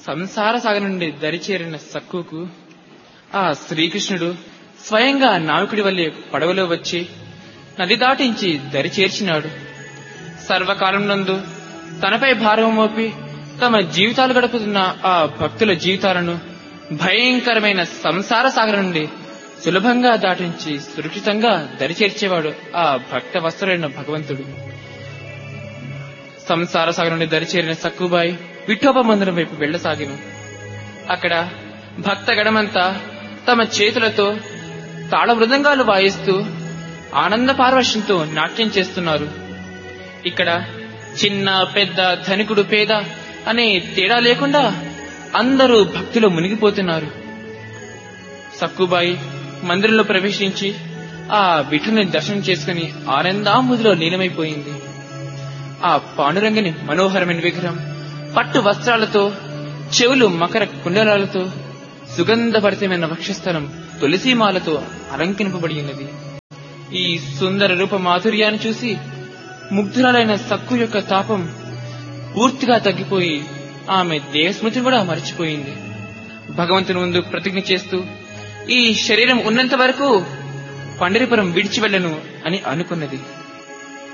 సంసార సాగర్ నుండి దరిచేరిన సక్కుకు ఆ శ్రీకృష్ణుడు స్వయంగా నావికుడి వల్లే పడవలో వచ్చి నది దాటించి దరి చేర్చినాడు సర్వకాలం నందు తనపై భారం మోపి తమ జీవితాలు గడుపుతున్న ఆ భక్తుల జీవితాలను భయంకరమైన సంసార సాగరం నుండి సులభంగా దాటించి సురక్షితంగా దరిచేర్చేవాడు ఆ భక్త వస్త్రుడైన భగవంతుడు సంసార సాగరం నుండి దరిచేరిన సక్కుబాయి విఠోబ మందిరం వైపు వెళ్లసాగిను అక్కడ భక్త గణమంతా తమ చేతులతో తాళ మృదంగాలు వాయిస్తూ ఆనంద పారవశ్యంతో నాట్యం చేస్తున్నారు ఇక్కడ చిన్న పెద్ద ధనికుడు పేద అనే తేడా లేకుండా అందరూ భక్తిలో మునిగిపోతున్నారు సక్కుబాయి మందిరంలో ప్రవేశించి ఆ విఠుని దర్శనం చేసుకుని ఆనందాంబుదిలో లీనమైపోయింది ఆ పాండురంగని మనోహరమైన విగ్రహం పట్టు వస్త్రాలతో చెవులు మకర కుండలాలతో సుగంధభరితమైన వక్షస్థలం తులసీమాలతో అలంకరింపబడి ఉన్నది ఈ సుందర రూప మాధుర్యాన్ని చూసి ముగ్ధురాలైన సక్కు యొక్క తాపం పూర్తిగా తగ్గిపోయి ఆమె దేహస్మృతిని కూడా మర్చిపోయింది భగవంతుని ముందు ప్రతిజ్ఞ చేస్తూ ఈ శరీరం ఉన్నంత వరకు పండరిపురం విడిచి వెళ్ళను అని అనుకున్నది